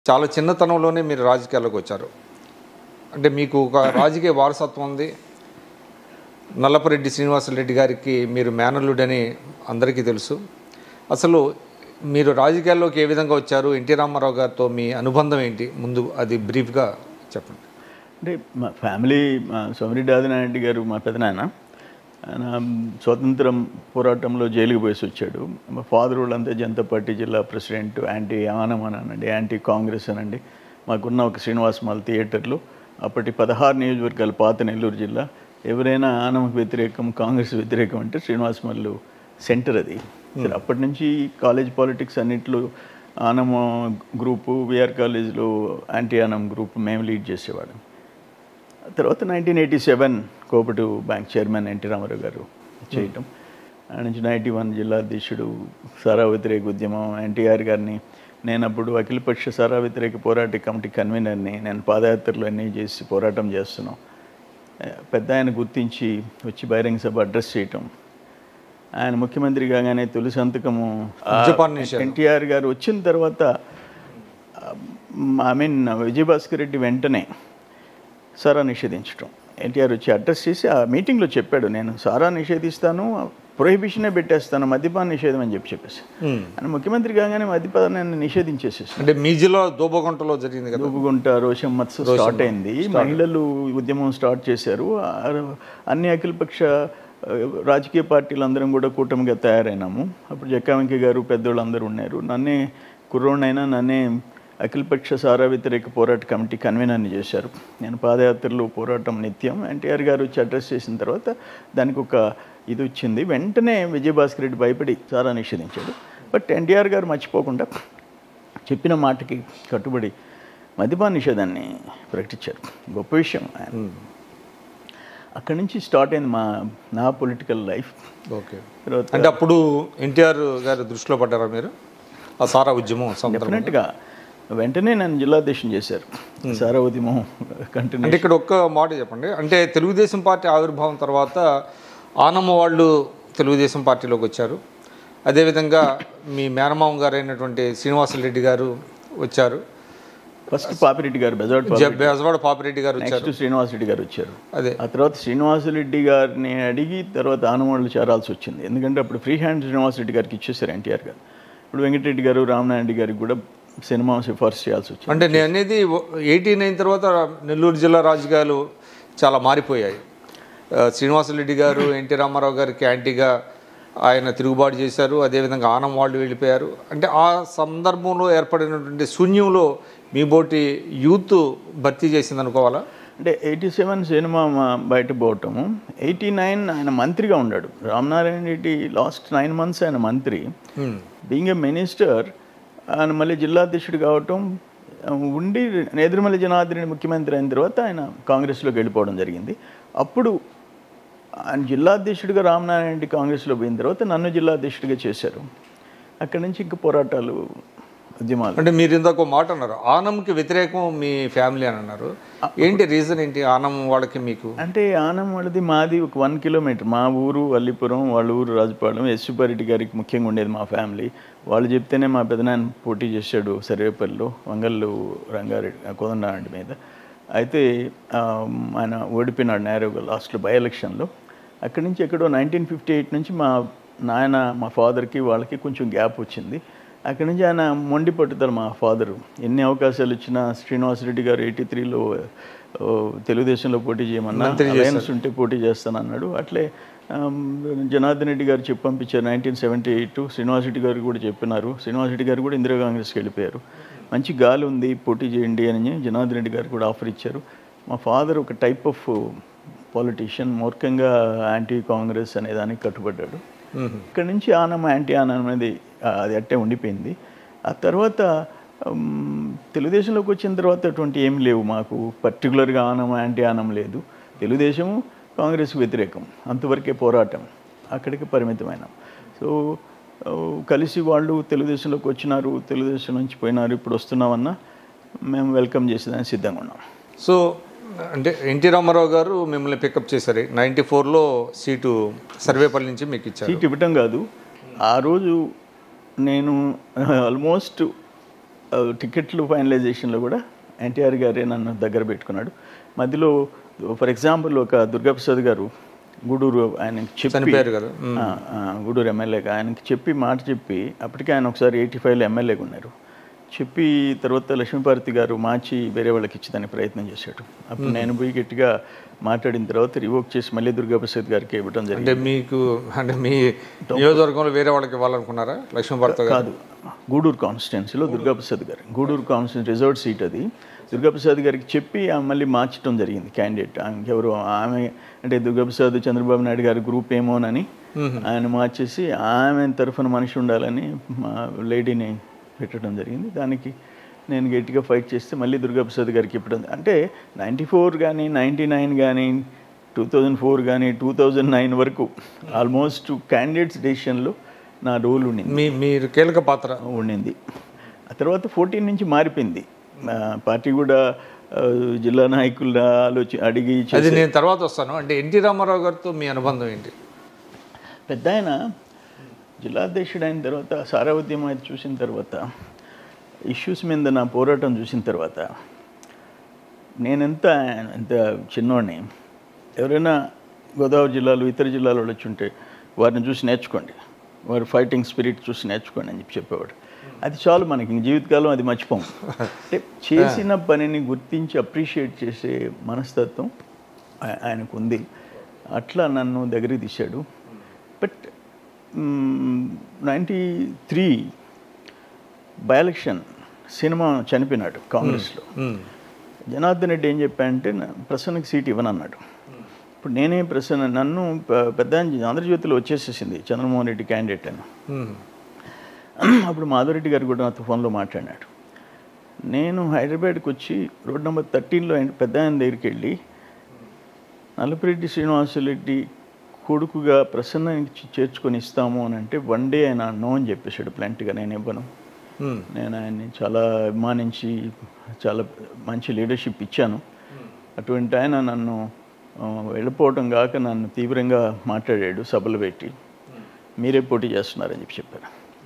చాలా చిన్నతనంలోనే మీరు రాజకీయాల్లోకి వచ్చారు అంటే మీకు ఒక రాజకీయ వారసత్వం ఉంది నల్లపరెడ్డి శ్రీనివాసరెడ్డి గారికి మీరు మేనల్లుడని అందరికీ తెలుసు అసలు మీరు రాజకీయాల్లోకి ఏ విధంగా వచ్చారు ఎన్టీ రామారావు గారితో మీ అనుబంధం ఏంటి ముందు అది బ్రీఫ్గా చెప్పండి అంటే మా ఫ్యామిలీ మా సోమిరెడ్డి ఆదినారెడ్డి గారు మా పెదనాయన ఆయన స్వాతంత్రం పోరాటంలో జైలుకి పోయేసి వచ్చాడు మా ఫాదర్ వాళ్ళంతా జనతా పార్టీ జిల్లా ప్రెసిడెంట్ యాంటీ ఆనం అనండి యాంటీ కాంగ్రెస్ అనండి మాకున్న ఒక శ్రీనివాస్ మాల్ థియేటర్లో అప్పటి పదహారు నియోజకవర్గాలు పాత నెల్లూరు జిల్లా ఎవరైనా ఆనంకు వ్యతిరేకం కాంగ్రెస్ వ్యతిరేకం అంటే శ్రీనివాస్ మల్లు సెంటర్ అది సరే అప్పటి నుంచి కాలేజ్ పాలిటిక్స్ అన్నింటిలో ఆనమ గ్రూపు విఆర్ కాలేజ్లో యాంటీ ఆనం గ్రూప్ మేము లీడ్ చేసేవాళ్ళం తర్వాత nineteen eighty seven cooperative bank chairman NT Rama Rao గారు చేయటం ఆ నుంచి నైంటీ వన్ జిల్లా అధ్యక్షుడు సారా వ్యతిరేక ఉద్యమం ఎన్టీఆర్ గారిని నేను అప్పుడు అఖిలపక్ష సారా వ్యతిరేక పోరాట కమిటీ కన్వీనర్ని నేను పాదయాత్రలు అన్నీ చేసి పోరాటం చేస్తున్నాం ఆ, పెద్ద ఆయన గుర్తించి వచ్చి బహిరంగ సభ అడ్రస్ చేయటం ఆయన ముఖ్యమంత్రి కాగానే తొలి సంతకము ఆ, ఉద్యపాన్ని నిషేధం. ఎన్టీఆర్ గారు వచ్చిన తర్వాత ఐ మీన్ విజయభాస్కర్ రెడ్డి వెంటనే సారా నిషేధించడం ఎన్టీఆర్ వచ్చి అడ్రస్ చేసి ఆ మీటింగ్లో చెప్పాడు నేను సారా నిషేధిస్తాను ప్రొహిబిషనే పెట్టేస్తాను మద్యపాన నిషేధం అని చెప్పి చెప్పేసి ఆయన ముఖ్యమంత్రి కాగానే మద్యపానాన్ని నిషేధించేసేసి అంటే మీ జిల్లా దోబగుంటలో జరిగింది కదా దూబుగుంట రోషం మత్స స్టార్ట్ అయింది మహిళలు ఉద్యమం స్టార్ట్ చేశారు ఆ, అన్ని అఖిలపక్ష ఆ, రాజకీయ పార్టీలు అందరం కూడా కూటమిగా తయారైనాము అప్పుడు జక్కా వెంకయ్య గారు పెద్దోళ్ళు అందరూ ఉన్నారు నన్నే కుర్రోడినైనా నన్నే అఖిలపక్ష సారా వ్యతిరేక పోరాట కమిటీ కన్వీనర్ని చేశారు నేను పాదయాత్రలు పోరాటం నిత్యం ఎన్టీఆర్ గారు వచ్చి అడ్రస్ చేసిన తర్వాత దానికి ఒక ఇది వచ్చింది వెంటనే విజయభాస్కర్ రెడ్డి భయపడి సారా నిషేధించాడు బట్ ఎన్టీఆర్ గారు మర్చిపోకుండా చెప్పిన మాటకి కట్టుబడి మద్యపాన నిషేధాన్ని ప్రకటించారు గొప్ప విషయం ఆయన అక్కడి నుంచి స్టార్ట్ అయింది మా నా పొలిటికల్ లైఫ్ ఓకే తర్వాత అంటే అప్పుడు ఎన్టీఆర్ గారి దృష్టిలో పడ్డారా మీరు ఆ సారా ఉద్యమం సందర్భంగా డెఫినెట్గా వెంటనే నన్ను జిల్లాధ్యక్షం చేశారు సారా ఉద్యమం కంటిన్యూ అంటే ఇక్కడ ఒక్క మాట చెప్పండి అంటే తెలుగుదేశం పార్టీ ఆవిర్భావం తర్వాత ఆనమ్మ వాళ్ళు తెలుగుదేశం పార్టీలోకి వచ్చారు అదేవిధంగా మీ మేనమామ గారు అయినటువంటి శ్రీనివాసరెడ్డి గారు వచ్చారు ఫస్ట్ పాపిరెడ్డి గారు బెజవాడ జ- బెజవాడ పాపిరెడ్డి గారు వచ్చారు నెక్స్ట్ శ్రీనివాసరెడ్డి గారు వచ్చారు అదే ఆ తర్వాత శ్రీనివాసరెడ్డి గారిని అడిగి తర్వాత ఆనవాళ్ళు చేరాల్సి వచ్చింది ఎందుకంటే అప్పుడు ఫ్రీ హ్యాండ్ శ్రీనివాసరెడ్డి గారికి ఇచ్చేసారు ఎన్టీఆర్ గారు ఇప్పుడు వెంకటరెడ్డి గారు రామనాయుడు గారికి కూడా సినిమా సిఫార్సు చేయాల్సి వచ్చింది అంటే నేను అనేది ఎయిటీ నైన్ తర్వాత నెల్లూరు జిల్లా రాజకీయాలు చాలా మారిపోయాయి ఆ, శ్రీనివాసరెడ్డి గారు ఎన్టీ రామారావు గారికి యాంటీగా ఆయన తిరుగుబాటు చేశారు అదేవిధంగా ఆనం వాళ్ళు వెళ్ళిపోయారు అంటే ఆ సందర్భంలో ఏర్పడినటువంటి శూన్యంలో మీ బోటి యూత్ భర్తీ చేసింది అనుకోవాలా అంటే ఎయిటీ సెవెన్ సినిమా మా- బయట పోవటము ఎయిటీ నైన్ ఆయన మంత్రిగా ఉన్నాడు Ramanarayana Reddy last nine months ఆయన మంత్రి బీయింగ్ ఏ మినిస్టర్ ఆయన మళ్ళీ జిల్లాధ్యక్షుడు కావటం ఆ, ఉండి నేదురుమల్లి జనార్దన్ ముఖ్యమంత్రి అయిన తర్వాత ఆయన కాంగ్రెస్లోకి వెళ్ళిపోవడం జరిగింది అప్పుడు ఆయన జిల్లాధ్యక్షుడిగా రామనారాయణ రెడ్డి కాంగ్రెస్లో పోయిన తర్వాత నన్ను జిల్లాధ్యక్షుడిగా చేశారు అక్కడి నుంచి ఇంక పోరాటాలు ఉద్యమాలు అంటే మీరు ఇందాక ఒక మాట అన్నారు ఆనంకి వ్యతిరేకం మీ ఫ్యామిలీ అని అన్నారు ఏంటి రీజన్ ఏంటి ఆనం వాళ్ళకి మీకు అంటే ఆనం వాళ్ళది మాది ఒక వన్ కిలోమీటర్ మా ఊరు అల్లిపురం వాళ్ళ ఊరు రాజపాలెం ఎస్ సుబ్బారెడ్డి గారికి ముఖ్యంగా ఉండేది మా ఫ్యామిలీ వాళ్ళు చెప్తేనే మా పెదనాన్న పోటీ చేశాడు సర్వేపల్లిలో వంగల్లు రంగారెడ్డి కోదండారెడ్డి మీద అయితే ఆ, ఆయన ఓడిపోయినాడు నేరుగా లాస్ట్లో బై ఎలక్షన్లో అక్కడి నుంచి ఎక్కడో నైన్టీన్ ఫిఫ్టీ ఎయిట్ నుంచి మా నాయన మా ఫాదర్కి వాళ్ళకి కొంచెం గ్యాప్ వచ్చింది అక్కడి నుంచి ఆయన మొండి పట్టుదల మా ఫాదరు ఎన్ని అవకాశాలు ఇచ్చినా శ్రీనివాసరెడ్డి గారు ఎయిటీ త్రీలో తెలుగుదేశంలో పోటీ చేయమన్నా అలయన్స్ ఉంటే పోటీ చేస్తానన్నాడు అట్లే ఆమ్, జనార్దన్ రెడ్డి గారు చెప్పి పంపించారు నైన్టీన్ సెవెంటీ ఎయిట్ శ్రీనివాసరెడ్డి గారు కూడా చెప్పినారు శ్రీనివాసరెడ్డి గారు కూడా ఇందిరా కాంగ్రెస్కి వెళ్ళిపోయారు మంచి గాలి ఉంది పోటీ చేయండి అని జనార్దన్ రెడ్డి గారు కూడా ఆఫర్ ఇచ్చారు మా ఫాదర్ ఒక టైప్ ఆఫ్ పాలిటీషియన్ మూర్ఖంగా యాంటీ కాంగ్రెస్ అనే దానికి కట్టుబడ్డాడు ఇక్కడ నుంచి ఆనం యాంటీ ఆనం అనేది ఆ, అది అట్టే ఉండిపోయింది ఆ తర్వాత ఉమ్, తెలుగుదేశంలోకి వచ్చిన తర్వాత అటువంటి ఏం లేవు మాకు పర్టికులర్గా ఆనం యాంటీ ఆనం లేదు తెలుగుదేశము కాంగ్రెస్ వ్యతిరేకం అంతవరకే పోరాటం అక్కడికి పరిమితమైన సో ఆ, కలిసి వాళ్ళు తెలుగుదేశంలోకి వచ్చినారు తెలుగుదేశం నుంచి పోయినారు ఇప్పుడు వస్తున్నామన్నా మేము వెల్కమ్ చేసేదానికి సిద్ధంగా ఉన్నాం సో అంటే ఎన్టీ రామారావు గారు మిమ్మల్ని పికప్ చేశారు నైంటీ ఫోర్లో సీటు సర్వేపల్లి నుంచి మీకు ఇచ్చారు సీట్ ఇవ్వటం కాదు ఆ రోజు నేను ఆల్మోస్ట్ ఆ, టికెట్లు ఫైనలైజేషన్లో కూడా ఎన్టీఆర్ గారే నన్ను దగ్గర పెట్టుకున్నాడు మధ్యలో ఫర్ ఎగ్జాంపుల్ ఒక దుర్గాప్రసాద్ గారు గూడూరు ఆయనకి చెప్పి చనిపోయారు కదా ఆ, ఆ, గూడూరు ఎమ్మెల్యేగా ఆయనకి చెప్పి మాట చెప్పి అప్పటికే ఆయన ఒకసారి ఎయిటీ ఫైవ్లో ఎమ్మెల్యేగా ఉన్నారు చెప్పి తర్వాత లక్ష్మీపార్వతి గారు మార్చి వేరే వాళ్ళకి ఇచ్చేదానికి ప్రయత్నం చేశాడు అప్పుడు నేను పోయి గట్టిగా మాట్లాడిన తర్వాత రివోక్ చేసి మళ్ళీ దుర్గాప్రసాద్ గారికి ఇవ్వడం జరిగింది అంటే మీకు అంటే మీ నియోజకవర్గంలో వేరే వాళ్ళకి ఇవ్వాలనుకున్నారా లక్ష్మీభారత గారు కాదు గూడూరు కాన్స్టిట్యున్సీలో దుర్గాప్రసాద్ గారు గూడూరు కాన్స్టిట్యూన్సీ రిజర్వ్ సీట్ అది దుర్గాప్రసాద్ గారికి చెప్పి ఆమె మళ్ళీ మార్చడం జరిగింది క్యాండిడేట్ ఆమెకి ఎవరు ఆమె అంటే దుర్గాప్రసాద్ చంద్రబాబు నాయుడు గారి గ్రూప్ ఏమోనని ఆయన మార్చేసి ఆమె తరఫున మనిషి ఉండాలని మా లేడీని పెట్టడం జరిగింది దానికి నేను గట్టిగా ఫైట్ చేస్తే మళ్ళీ దుర్గాప్రసాద్ గారికి ఇప్పడం అంటే నైంటీ ఫోర్ కానీ నైంటీ నైన్ కానీ టూ థౌజండ్ ఫోర్ కానీ టూ థౌజండ్ నైన్ వరకు ఆల్మోస్ట్ క్యాండిడేట్స్ డెసిషన్లో నా రోల్ ఉండింది మీ మీరు కీలక పాత్ర ఉండింది ఆ తర్వాత ఫోర్టీన్ నుంచి మారిపోయింది ఆ, పార్టీ కూడా ఆ, జిల్లా నాయకుల ఆలోచి అడిగి చే- అది నేను తర్వాత వస్తాను అంటే ఎన్టీ రామారావు గారితో మీ అనుబంధం ఏంటి పెద్ద ఆయన జిల్లా అధ్యక్షుడు అయిన తర్వాత సారా ఉద్యమం అది చూసిన తర్వాత ఇష్యూస్ మీద నా పోరాటం చూసిన తర్వాత నేనెంత ఎంత చిన్నోడిని ఎవరైనా గోదావరి జిల్లాలో ఇతర జిల్లాలో వాళ్ళు వచ్చి ఉంటే వారిని చూసి నేర్చుకోండి వారి ఫైటింగ్ స్పిరిట్ చూసి నేర్చుకోండి అని చెప్పి చెప్పేవాడు అది చాలు మనకి ఇంక జీవితకాలం అది మర్చిపోం అంటే చేసిన పనిని గుర్తించి అప్రిషియేట్ చేసే మనస్తత్వం ఆ- ఆయనకు ఉంది అట్లా నన్ను దగ్గరికి తీశాడు but ninety three by election సినిమా చనిపోయినాడు కాంగ్రెస్లో మ్మ్. జనార్దన్ రెడ్డి ఏం చెప్పాడంటే నా- ప్రసన్నకి సీట్ ఇవ్వనన్నాడు ఇప్పుడు నేనే ప్రసన్న నన్ను ప- పెద్ద ఆయన ఆంధ్రజ్యోతిలో వచ్చేసేసింది చంద్రమోహన్ రెడ్డి క్యాండిడేట్ అని మ్మ్. అప్పుడు మాధవరెడ్డి గారు కూడా నాతో ఫోన్లో మాట్లాడినాడు నేను హైదరాబాద్కి వచ్చి రోడ్ నెంబర్ థర్టీన్లో పెద్ద ఆయన దగ్గరికి వెళ్ళి నల్లపిరెడ్డి శ్రీనివాసరెడ్డి కొడుకుగా ప్రసన్నానికి చేర్చుకొని ఇస్తాము అని అంటే వన్ డే ఆయన నో అని చెప్పేశాడు ప్లాంట్గా నేను ఇవ్వను మ్మ్. నేను ఆయన్ని చాలా అభిమానించి చాలా మంచి లీడర్షిప్ ఇచ్చాను అటువంటి ఆయన నన్ను ఆ, వెళ్ళిపోవటం కాక నన్ను తీవ్రంగా మాట్లాడాడు సభలు పెట్టి మీరే పోటీ చేస్తున్నారని చెప్పి చెప్పారు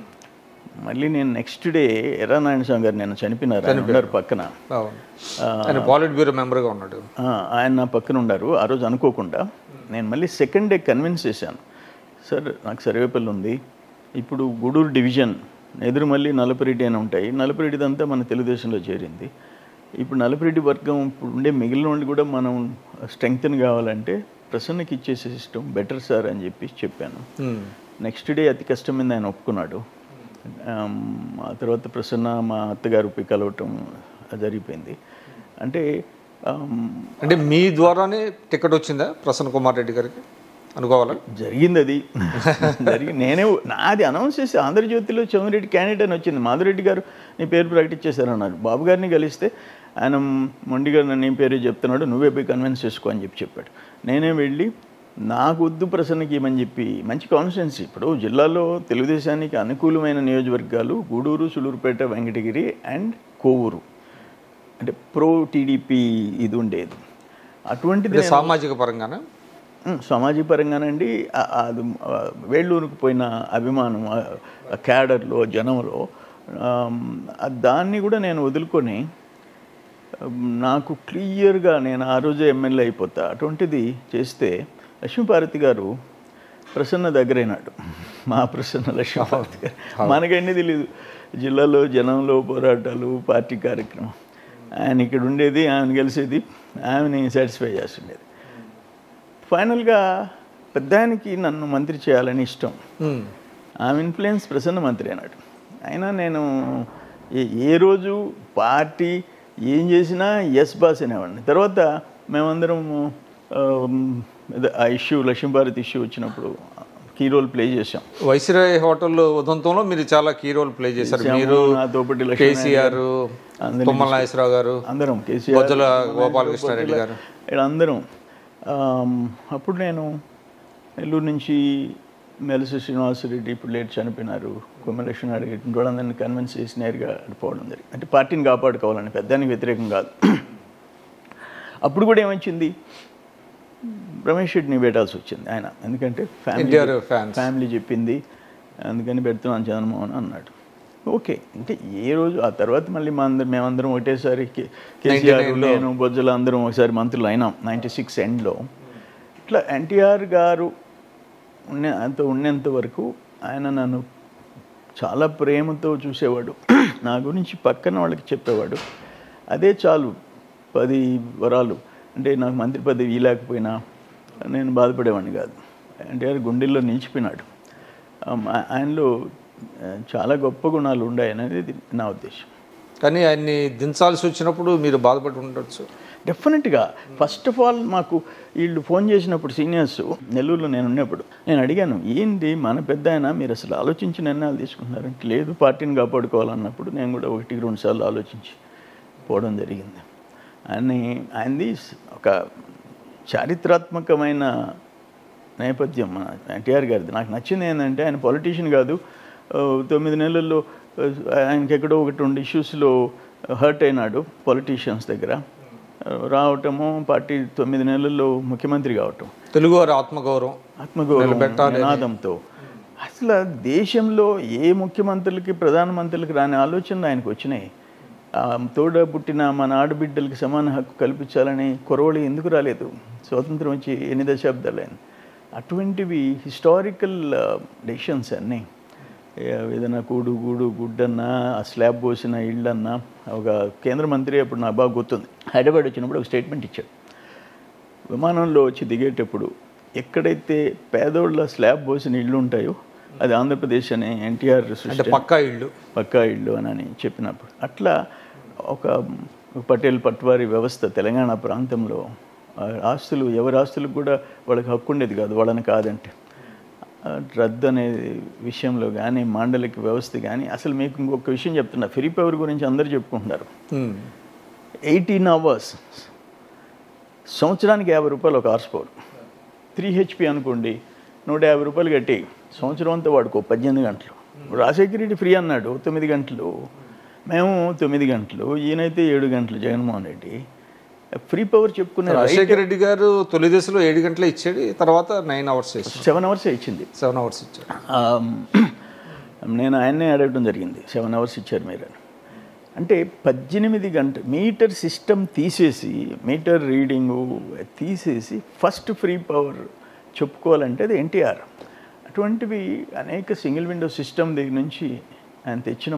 మళ్ళీ నేను నెక్స్ట్ డే ఎర్రా నారాయణ స్వామి గారు నేను చనిపోయినారు ఆయన ఉన్నారు పక్కన అవును ఆయన పాలిట్ బ్యూరో మెంబర్గా ఉన్నాడు ఆ, ఆయన నా పక్కన ఉన్నారు ఆ రోజు అనుకోకుండా నేను మళ్ళీ సెకండ్ డే కన్విన్స్ చేశాను సార్ నాకు సర్వేపల్లి ఉంది ఇప్పుడు గూడూరు డివిజన్ ఎదురు మళ్ళీ నలపరెడ్డి అని ఉంటాయి నలపరెడ్డిదంతా మన తెలుగుదేశంలో చేరింది ఇప్పుడు నలపరెడ్డి వర్గం ఇప్పుడు ఉండే మిగిలిన వాళ్ళు కూడా మనం స్ట్రెంగ్తన్ కావాలంటే ప్రసన్నకి ఇచ్చేసే సిస్టమ్ బెటర్ సార్ అని చెప్పి చెప్పాను మ్మ్. నెక్స్ట్ డే అతి కష్టం మీద ఆయన ఒప్పుకున్నాడు ఆమ్, ఆ తర్వాత ప్రసన్న మా అత్తగారు పోయి కలవటం జరిగిపోయింది అంటే ఆమ్, అంటే మీ ద్వారానే టికెట్ వచ్చిందా ప్రసన్న కుమార్ రెడ్డి గారికి అనుకోవాలా జరిగింది అది జరిగి నేనే నాది అనౌన్స్ చేసి ఆంధ్రజ్యోతిలో చౌమిరెడ్డి క్యాండిడేట్ అని వచ్చింది మాధురెడ్డి గారు నీ పేరు ప్రకటించేశారన్నారు బాబు గారిని కలిస్తే ఆయన మొండి గారు నన్ను నీ పేరు చెప్తున్నాడు నువ్వే పోయి కన్విన్స్ చేసుకో అని చెప్పి చెప్పాడు నేనే వెళ్ళి నాకు వద్దు ప్రసన్నకి ఇవ్వమని చెప్పి మంచి కాన్స్టిట్యున్సీ ఇప్పుడు జిల్లాలో తెలుగుదేశానికి అనుకూలమైన నియోజకవర్గాలు గూడూరు సులూరుపేట వెంకటగిరి అండ్ కోవూరు అంటే ప్రో టీడీపీ ఇది ఉండేది అటువంటిది అంటే సామాజిక పరంగానే ఉమ్, సామాజిక పరంగానండి ఆ- ఆ అది ఆ వేళ్ళూరుకు పోయిన అభిమానం ఆ ఆ క్యాడర్లో జనంలో ఆమ్, ఆ దాన్ని కూడా నేను వదులుకొని ఆమ్, నాకు క్లియర్గా నేను ఆ రోజే ఎమ్మెల్యే అయిపోతా అటువంటిది చేస్తే లక్ష్మీపార్వతి గారు ప్రసన్న దగ్గరైనాడు మా ప్రసన్న లక్ష్మీపార్వతి గారు మనకన్నీ తెలియదు జిల్లాలో జనంలో పోరాటాలు పార్టీ కార్యక్రమం ఆయన ఇక్కడ ఉండేది ఆయన గెలిచేది ఆమెని సాటిస్ఫై చేస్తుండేది ఫైనల్గా పెద్ద ఆయనకి నన్ను మంత్రి చేయాలని ఇష్టం మ్మ్. ఆమె ఇన్ఫ్లుయెన్స్ ప్రసన్న మంత్రి అన్నాడు అయినా నేను ఏ- ఏ రోజు పార్టీ ఏం చేసినా ఎస్ బాస్ అనేవాడిని తర్వాత మేమందరం ఆ, అదే ఆ ఇష్యూ లక్ష్మీభారత్ ఇష్యూ వచ్చినప్పుడు కీ రోల్ ప్లే చేశాం వైస్రాయ్ హోటల్ ఉదంతంలో మీరు చాలా కీ రోల్ ప్లే చేశారు మీరు నాతో పాటు లక్ష్మీ కేసీఆర్ తుమ్మల నాగేశ్వరరావు గారు అందరం కేసీఆర్ బొజ్జల గోపాలకృష్ణారెడ్డి గారు వీళ్ళందరం ఆమ్, అప్పుడు నేను నెల్లూరు నుంచి మెలసి శ్రీనివాసరెడ్డి ఇప్పుడు లేట్ చనిపోయినారు కొమ్మలక్ష్మణ అడిగి వాళ్ళందరినీ కన్విన్స్ చేసి నేరుగా పోవడం జరిగింది అంటే పార్టీని కాపాడుకోవాలని పెద్దానికి వ్యతిరేకం కాదు అప్పుడు కూడా ఏమొచ్చింది రమేష్ రెడ్డిని పెట్టాల్సి వచ్చింది ఆయన ఎందుకంటే ఫ్యామిలీ ఎన్టీఆర్ ఫ్యాన్స్ ఫ్యామిలీ చెప్పింది అందుకని పెడుతున్నాను చంద్రమోహన్ అన్నాడు ఓకే ఇంకా ఏ రోజు ఆ తర్వాత మళ్ళీ మా అందరం మేమందరం ఒకటేసారి కే- కేసీఆర్ 99 లో. నేను బొజ్జల అందరం ఒకసారి మంత్రులు అయినాం నైంటీ సిక్స్ ఎండ్లో ఇట్లా ఎన్టీఆర్ గారు ఉండే అంత ఉండేంత వరకు ఆయన నన్ను చాలా ప్రేమతో చూసేవాడు నా గురించి పక్కన వాళ్ళకి చెప్పేవాడు అదే చాలు పది వరాలు అంటే నాకు మంత్రి పదవి ఇలాకపోయినా నేను బాధపడేవాడిని కాదు ఎన్టీఆర్ గుండెల్లో నిలిచిపోయినాడు ఆమ్, ఆ- ఆయనలో ఆ, చాలా గొప్ప గుణాలు ఉన్నాయి అనేది నా ఉద్దేశం కానీ ఆయన్ని దించాల్సి వచ్చినప్పుడు మీరు బాధపడి ఉండొచ్చు డెఫినెట్గా ఫస్ట్ ఆఫ్ ఆల్ మాకు వీళ్ళు ఫోన్ చేసినప్పుడు సీనియర్స్ నెల్లూరులో నేను ఉన్నప్పుడు నేను అడిగాను ఏంటి మన పెద్ద ఆయన మీరు అసలు ఆలోచించి నిర్ణయాలు తీసుకుంటున్నారంటే లేదు పార్టీని కాపాడుకోవాలన్నప్పుడు నేను కూడా ఒకటికి రెండు సార్లు ఆలోచించి పోవడం జరిగింది అని ఆయనది ఒక చారిత్రాత్మకమైన నేపథ్యం మన ఎన్టీఆర్ గారిది నాకు నచ్చింది ఏంటంటే ఆయన పొలిటీషియన్ కాదు ఆ, తొమ్మిది నెలల్లో ఆ, ఆయనకి ఎక్కడో ఒకటి రెండు ఇష్యూస్లో హర్ట్ అయినాడు పొలిటీషియన్స్ దగ్గర ఆ, రావటము పార్టీ తొమ్మిది నెలల్లో ముఖ్యమంత్రి కావటం తెలుగు వారి ఆత్మగౌరవం ఆత్మగౌరవం నిలబెట్టాలి అని. నినాదంతో అసలు దేశంలో ఏ ముఖ్యమంత్రులకి ప్రధానమంత్రులకి రాని ఆలోచనలు ఆయనకు వచ్చినాయి ఆ, తోడ పుట్టిన మన ఆడబిడ్డలకి సమాన హక్కు కల్పించాలని కొరవడి ఎందుకు రాలేదు స్వాతంత్రం వచ్చి ఎన్ని దశాబ్దాలైంది అటువంటివి హిస్టారికల్ డెసిషన్స్ అన్నీ ఏ- ఏదైనా కూడు గూడు గుడ్డన్నా ఆ స్లాబ్ పోసిన ఇళ్ళన్నా ఒక కేంద్ర మంత్రి అప్పుడు నాకు బాగా గుర్తుంది హైదరాబాద్ వచ్చినప్పుడు ఒక స్టేట్మెంట్ ఇచ్చాడు విమానంలో వచ్చి దిగేటప్పుడు ఎక్కడైతే పేదోళ్ళ స్లాబ్ పోసిన ఇళ్ళు ఉంటాయో అది ఆంధ్రప్రదేశ్ అనే ఎన్టీఆర్ అంటే పక్కా ఇళ్ళు పక్కా ఇళ్ళు అని చెప్పినప్పుడు అట్లా ఒక పటేల్ పట్వారి వ్యవస్థ తెలంగాణ ప్రాంతంలో ఆ ఆస్తులు ఎవరి ఆస్తులకు కూడా వాళ్ళకి హక్కు ఉండేది కాదు వాళ్ళని కాదంటే ఆ రద్దు అనే విషయంలో కానీ మాండలిక వ్యవస్థ కానీ అసలు మీకు ఇంకొక విషయం చెప్తున్నా ఫ్రీ పవర్ గురించి అందరూ చెప్పుకుంటున్నారు ఉమ్. ఎయిటీన్ అవర్స్ సంవత్సరానికి యాభై రూపాయలు ఒక హార్స్ పవర్ త్రీ హెచ్పి అనుకోండి నూట యాభై రూపాయలు కట్టి సంవత్సరం అంతా వాడుకో పద్దెనిమిది గంటలు రాజశేఖర రెడ్డి ఫ్రీ అన్నాడు తొమ్మిది గంటలు మేము తొమ్మిది గంటలు ఈయనైతే ఏడు గంటలు జగన్మోహన్ రెడ్డి ఫ్రీ పవర్ చెప్పుకునే రాజశేఖర రెడ్డి గారు తొలి దశలో ఏడు గంటలే ఇచ్చాడు తర్వాత నైన్ అవర్స్ చేశాడు సెవెన్ అవర్స్ ఇచ్చింది సెవెన్ అవర్స్ ఇచ్చాడు ఆ, నేను ఆయన్నే అడగడం జరిగింది సెవెన్ అవర్స్ ఇచ్చారు మీరు అని అంటే పద్దెనిమిది గంట మీటర్ సిస్టమ్ తీసేసి మీటర్ రీడింగు తీసేసి ఫస్ట్ ఫ్రీ పవర్ చెప్పుకోవాలంటే అది ఎన్టీఆర్ అటువంటివి అనేక సింగిల్ విండో సిస్టమ్ దగ్గర నుంచి ఆయన తెచ్చిన